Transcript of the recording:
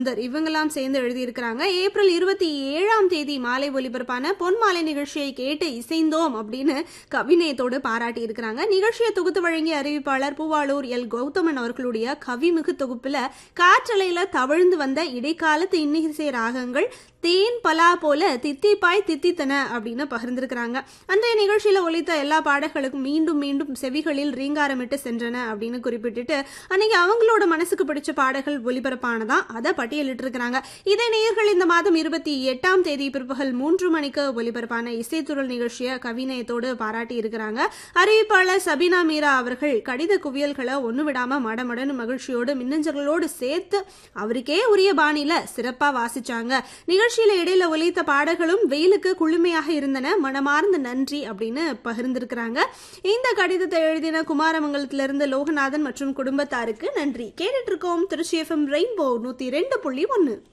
சுந்தர் இவங்கெல்லாம் சேர்ந்து எழுதியிருக்கிறாங்க ஏப்ரல் இருபத்தி ஏழாம் தேதி மாலை ஒலிபரப்பான பொன் மாலை நிகழ்ச்சியை கேட்டு இசைந்தோம் அப்படின்னு கவிநயத்தோடு பாராட்டி இருக்கிறாங்க நிகழ்ச்சியை தொகுத்து வழங்கிய அறிவிப்பாளர் பூவாளூர் எல் கௌதமன் அவர்களுடைய கவிமிகு தொகுப்புல காற்றலையில தவழ்ந்து வந்த இடைக்காலத்து இன்னிசை ராகங்கள் தேன் பலா போல தித்திப்பாய் தித்தித்தன அப்படின்னு பகிர்ந்திருக்கிறாங்க அன்றைய நிகழ்ச்சியில ஒலித்த எல்லா பாடல்களுக்கும் மீண்டும் மீண்டும் செவிகளில் ரீங்காரமிட்டு சென்றன அப்படின்னு குறிப்பிட்டுட்டு அன்னைக்கு அவங்களோட மனசுக்கு பிடிச்ச பாடல்கள் ஒலிபரப்பானதான் அதை பட்டியலிட்டு இருக்கிறாங்க இதே நேயர்கள் இந்த மாதம் இருபத்தி எட்டாம் தேதி பிற்பகல் மூன்று மணிக்கு ஒலிபரப்பான இசைத்துறல் நிகழ்ச்சியை கவிநயத்தோடு பாராட்டி இருக்கிறாங்க அறிவிப்பாளர் சபினா மீரா அவர்கள் கடித குவியல்களை ஒண்ணு விடாம மடமடன்னு மகிழ்ச்சியோடு மின்னஞ்சல்களோடு சேர்த்து அவருக்கே உரிய பாணியில சிறப்பா வாசிச்சாங்க நிகழ்ச்சியில இடையில ஒலித்த பாடல்களும் வெயிலுக்கு குளுமையாக இருந்தன மனமார்ந்த நன்றி அப்படின்னு பகிர்ந்திருக்கிறாங்க இந்த கடிதத்தை எழுதின குமாரமங்கலத்திலிருந்து லோகநாதன் மற்றும் குடும்பத்தாருக்கு நன்றி கேட்டுட்டு இருக்கோம் திருச்சி எஃப்எம் ரெயின்போ நூத்தி ரெண்டு புள்ளி ஒன்னு